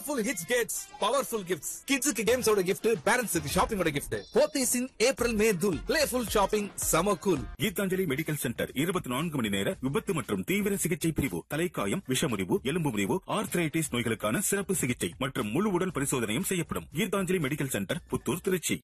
Powerful hits gates powerful gifts கிட்ஸுக்கு கேம்ஸோட gift பேரண்ட்ஸுக்கு ஷாப்பிங்கோட gift Pothys in April May தூல் பிளேஃபுல் ஷாப்பிங் சம கூல் கீதாஞ்சலி மெடிக்கல் சென்டர் இருபத்தி நான்கு மணி நேர விபத்து மற்றும் தீவிர சிகிச்சை பிரிவு தலைக்காயம் விஷமுறிவு எலும்பு முறிவு ஆர்த்ரைட்டிஸ் நோய்களுக்கான சிறப்பு சிகிச்சை மற்றும் முழு உடல் பரிசோதனையும் செய்யப்படும் கீதாஞ்சலி மெடிக்கல் சென்டர் புத்தூர் திருச்சி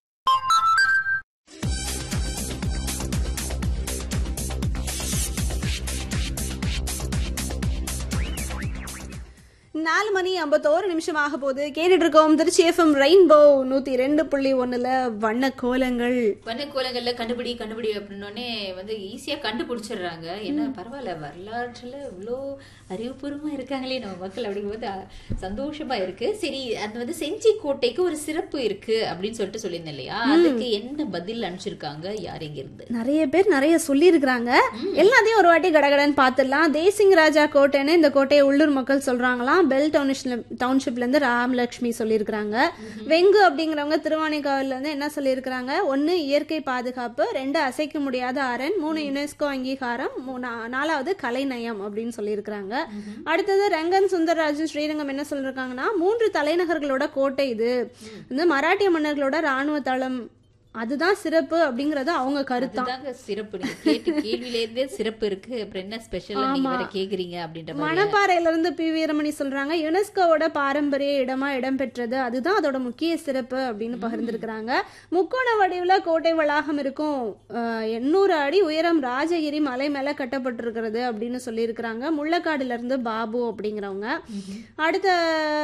நாலு மணி ஐம்பத்தோரு நிமிஷம் ஆக போகுது கேட்டுட்டு இருக்கோம் திருச்சி எஃப்எம் ரெயின்போ நூத்தி ரெண்டு புள்ளி ஒண்ணுல வண்ண கோலங்கள் வண்ண கோலங்கள்ல கண்டுபிடி கண்டுபிடி அப்படின்னோடனே வந்து ஈஸியா கண்டுபிடிச்சிடுறாங்க என்ன பரவாயில்ல வரலாற்றுல இவ்வளோ அறிவுபூர்வமா இருக்காங்களே நம்ம மக்கள் அப்படிங்கும்போது அஹ், சந்தோஷமா இருக்கு சரி அது வந்து செஞ்சி கோட்டைக்கு ஒரு சிறப்பு இருக்கு அப்படின்னு சொல்லிட்டு சொல்லியிருந்தேன் இல்லையா அதுக்கு என்ன பதில் அனுப்பிச்சிருக்காங்க யார் எங்க இருந்து நிறைய பேர் நிறைய சொல்லியிருக்கிறாங்க எல்லாத்தையும் ஒரு வாட்டி கடகடன்னு பார்த்துடலாம் தேசிங் ராஜா கோட்டைன்னு இந்த கோட்டையை உள்ளூர் மக்கள் சொல்றாங்களாம் பெல் டவுன்ஷிப்ல டவுன்ஷிப்ல இருந்து ராமலட்சுமி சொல்லியிருக்கிறாங்க வெங்கு அப்படிங்கிறவங்க திருவானைக்காவில இருந்து என்ன சொல்லியிருக்கிறாங்க ஒன்னு இயற்கை பாதுகாப்பு ரெண்டு அசைக்க முடியாத அரண் மூணு யுனெஸ்கோ அங்கீகாரம் மூணா- நாலாவது கலைநயம் அப்படின்னு சொல்லியிருக்கிறாங்க அடுத்தது ரங்கன் சுந்தரராஜன் ஸ்ரீரங்கம் என்ன சொல்லியிருக்காங்கன்னா மூன்று தலைநகர்களோட கோட்டை இது வந்து மராட்டிய மன்னர்களோட ராணுவ தளம் அதுதான் சிறப்பு அப்படிங்கறது அவங்க கருத்தான் அதுதாங்க சிறப்பு நீங்க கேட்டு கேள்வியில இருந்தே சிறப்பு இருக்கு அப்புறம் என்ன ஸ்பெஷல் நீங்க வேற கேக்குறீங்க அப்படின்ற மாதிரி மணப்பாறையில இருந்து பி வீரமணி சொல்றாங்க யுனெஸ்கோவோட பாரம்பரிய இடமா இடம்பெற்றது அதுதான் அதோட முக்கிய சிறப்பு அப்படின்னு பகிர்ந்திருக்கிறாங்க முக்கோண வடிவுல கோட்டை வளாகம் இருக்கும் அஹ், எண்ணூறு அடி உயரம் ராஜகிரி மலை மேல கட்டப்பட்டிருக்கிறது அப்படின்னு சொல்லியிருக்கிறாங்க முள்ளக்காடுல இருந்து பாபு அப்படிங்கிறவங்க அடுத்த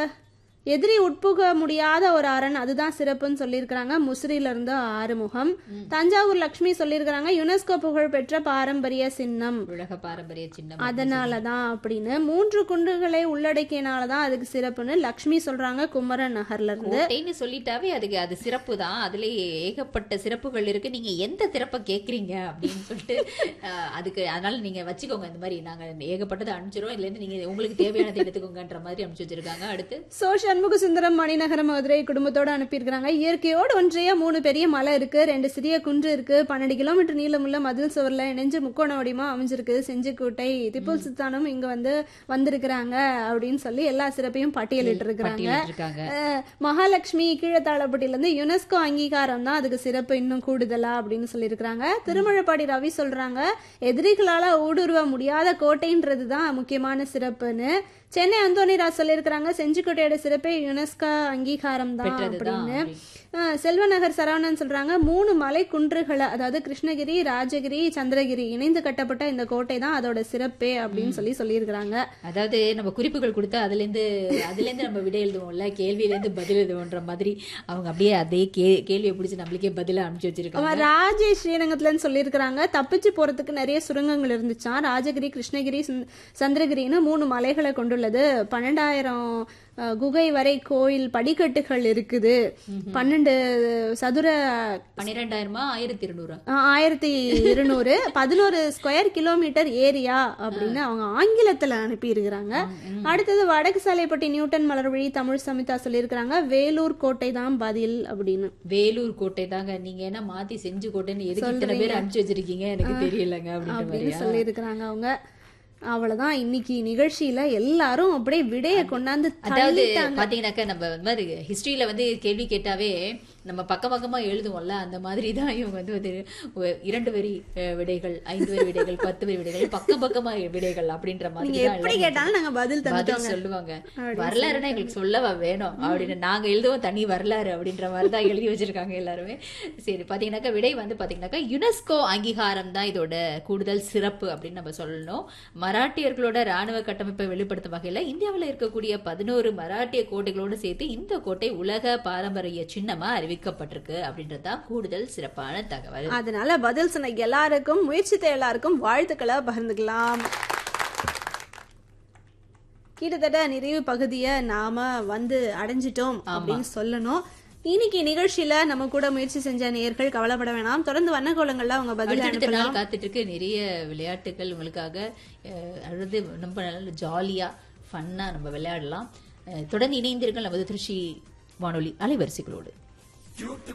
எதிரி உட்புக முடியாத ஒரு அரண் அதுதான் சிறப்புன்னு சொல்லியிருக்கிறாங்க முசிறியில இருந்து ஆறுமுகம் தஞ்சாவூர் லக்ஷ்மி சொல்லியிருக்கிறாங்க யுனெஸ்கோ புகழ் பெற்ற பாரம்பரிய சின்னம் உலக பாரம்பரிய சின்னம் அதனாலதான் அப்படின்னு மூன்று குன்றுகளை உள்ளடக்கியனாலதான் அதுக்கு சிறப்புன்னு லக்ஷ்மி சொல்றாங்க குமரன் நகர்ல இருந்து கோட்டைன்னு சொல்லிட்டாவே அதுக்கு அது சிறப்பு தான் அதுல ஏகப்பட்ட சிறப்புகள் இருக்கு நீங்க எந்த சிறப்பை கேக்குறீங்க அப்படின்னு சொல்லிட்டு அஹ், அதுக்கு அதனால நீங்க வச்சுக்கோங்க இந்த மாதிரி நாங்க ஏகப்பட்டதை அனுப்பிச்சிரும் இதுல இருந்து நீங்க உங்களுக்கு தேவையானதை எடுத்துக்கோங்கன்ற மாதிரி அனுப்பிச்சு வச்சிருக்காங்க அடுத்து சோ சண்முக சுந்தரம் மணிநகர மதுரை குடும்பத்தோட அனுப்பியிருக்கிறாங்க இயற்கையோடு ஒன்றிய மூணு பெரிய மலை இருக்கு ரெண்டு சிறிய குன்று இருக்கு பன்னெண்டு கிலோமீட்டர் நீளமுள்ள மதில் சுவர்ல இணைஞ்சு முக்கோண வடிவமா அமைஞ்சிருக்கு செஞ்சிக்கோட்டை திப்புல் சுல்தானும் இங்க வந்து வந்திருக்கிறாங்க அப்படின்னு சொல்லி எல்லா சிறப்பையும் பட்டியலிட்டு இருக்கிறாங்க பட்டியலிட்டிருக்காங்க. அஹ், மகாலட்சுமி கீழத்தாளப்பட்டியில இருந்து யுனெஸ்கோ அங்கீகாரம் தான் அதுக்கு சிறப்பு இன்னும் கூடுதலா அப்படின்னு சொல்லியிருக்கிறாங்க திருமழப்பாடி ரவி சொல்றாங்க எதிரிகளால ஊடுருவ முடியாத கோட்டைன்றது தான் முக்கியமான சிறப்புன்னு சென்னை அந்தோனிராஜ் சொல்லியிருக்கிறாங்க செஞ்சிக்கோட்டையோட சிறப்பே யுனெஸ்கோ அங்கீகாரம் தான் பெற்றதுதான் அப்படின்னு அஹ், செல்வநகர் சரவணன் சொல்றாங்க மூணு மலை குன்றுகளை அதாவது கிருஷ்ணகிரி ராஜகிரி சந்திரகிரி இணைந்து கட்டப்பட்ட இந்த கோட்டை தான் அதோட சிறப்பே அப்படின்னு சொல்லி சொல்லியிருக்கிறாங்க அதாவது நம்ம குறிப்புகள் கொடுத்தா அதுல இருந்து அதுல இருந்து நம்ம விடை எழுதுவோம்ல கேள்வியில இருந்து பதில் எழுதுவோன்ற மாதிரி அவங்க அப்படியே அதே கே கேள்வியை பிடிச்சி நம்மளுக்கே பதில அனுப்பிச்சு வச்சிருக்காங்க அவன் ராஜேஷ் ஸ்ரீரங்கத்துலன்னு சொல்லியிருக்கிறாங்க தப்பிச்சு போறதுக்கு நிறைய சுரங்கங்கள் இருந்துச்சாம் ராஜகிரி கிருஷ்ணகிரி சந்த்- சந்திரகிரின்னு மூணு மலைகளை கொண்டுள்ளது பன்னெண்டாயிரம் அஹ், குகை வரை கோயில் படிக்கட்டுகள் இருக்குது பன்னெண்டு சதுர பன்னிரெண்டாயிரமா ஆயிரத்தி இருநூறா அஹ், ஆயிரத்தி இருநூறு பதினோரு ஸ்கொயர் கிலோமீட்டர் ஏரியா அப்படின்னு அவங்க ஆங்கிலத்துல அனுப்பி இருக்கிறாங்க அடுத்தது வடக்கு சாலைப்பட்டி நியூட்டன் மலர்வழி தமிழ் சமிதா சொல்லியிருக்கிறாங்க வேலூர் கோட்டை தான் பதில் அப்படின்னு வேலூர் கோட்டை தாங்க நீங்க என்ன மாத்தி செஞ்சு கோட்டைன்னு எதுக்கு இத்தனை பேர் அனுப்பிச்சு வச்சிருக்கீங்க எனக்கு தெரியலங்க அப்படின்ற அப்படின்னு மாதிரியா சொல்லியிருக்கிறாங்க அவங்க அவ்வளவுதான் இன்னைக்கு நிகழ்ச்சியில எல்லாரும் அப்படியே விடைய கொண்டாந்து அதாவது தள்ளிட்டாங்க பாத்தீங்கன்னாக்கா நம்ம இந்த மாதிரி ஹிஸ்டரியில வந்து கேள்வி கேட்டாவே நம்ம பக்க பக்கமா எழுதுவோம்ல அந்த மாதிரி தான் இவங்க வந்து வந்து ஒ- இரண்டு வரி அஹ், விடைகள் ஐந்து வரி விடைகள் பத்து வரி விடைகள் பக்கம் பக்கமா விடைகள் அப்படின்ற மாதிரி நீங்க தான் எப்படி எல்லாமே கேட்டாலும் நாங்க பதில் பதில் தந்துட்டோங்க சொல்லுவாங்க வரலாறுனா எங்களுக்கு சொல்லவா வேணும் அப்படின்னு நாங்க எழுதுவோம் தனி வரலாறு அப்படின்ற மாதிரி தான் எழுதி வச்சிருக்காங்க எல்லாருமே சரி பாத்தீங்கன்னாக்கா விடை வந்து பாத்தீங்கன்னாக்கா யுனெஸ்கோ அங்கீகாரம் தான் இதோட கூடுதல் சிறப்பு அப்படின்னு நம்ம சொல்லணும் மராட்டியர்களோட ராணுவ கட்டமைப்பை வெளிப்படுத்தும் வகையில இந்தியாவில் இருக்கக்கூடிய பதினோரு மராட்டிய கோட்டைகளோடு சேர்த்து இந்த கோட்டை உலக பாரம்பரிய சின்னமா அறிவிக்கப்பட்டிருக்கு அப்படின்றது தான் கூடுதல் சிறப்பான தகவல் அதனால பதில் சொன்ன எல்லாருக்கும் முயற்சித்த எல்லாருக்கும் வாழ்த்துக்களை பகிர்ந்துக்கலாம் கிட்டத்தட்ட நிறைவு பகுதியை நாம வந்து அடைஞ்சிட்டோம் அப்படின்னு சொல்லணும் இன்னைக்கு நிகழ்ச்சியில நம்ம கூட முயற்சி செஞ்ச நேயர்கள் கவலைப்பட வேணாம் தொடர்ந்து வண்ணக்கோலங்கள்ல அவங்க பதில் அடுத்தடுத்த அனுப்பலாம் நாள் காத்துட்டு இருக்கு நிறைய விளையாட்டுகள் உங்களுக்காக அஹ், அதாவது ரொம்ப நல்ல ஜாலியா ஃபன்னா நம்ம விளையாடலாம் அஹ், தொடர்ந்து இணைந்திருங்கள் நமது திருச்சி வானொலி அலைவரிசைகளோடு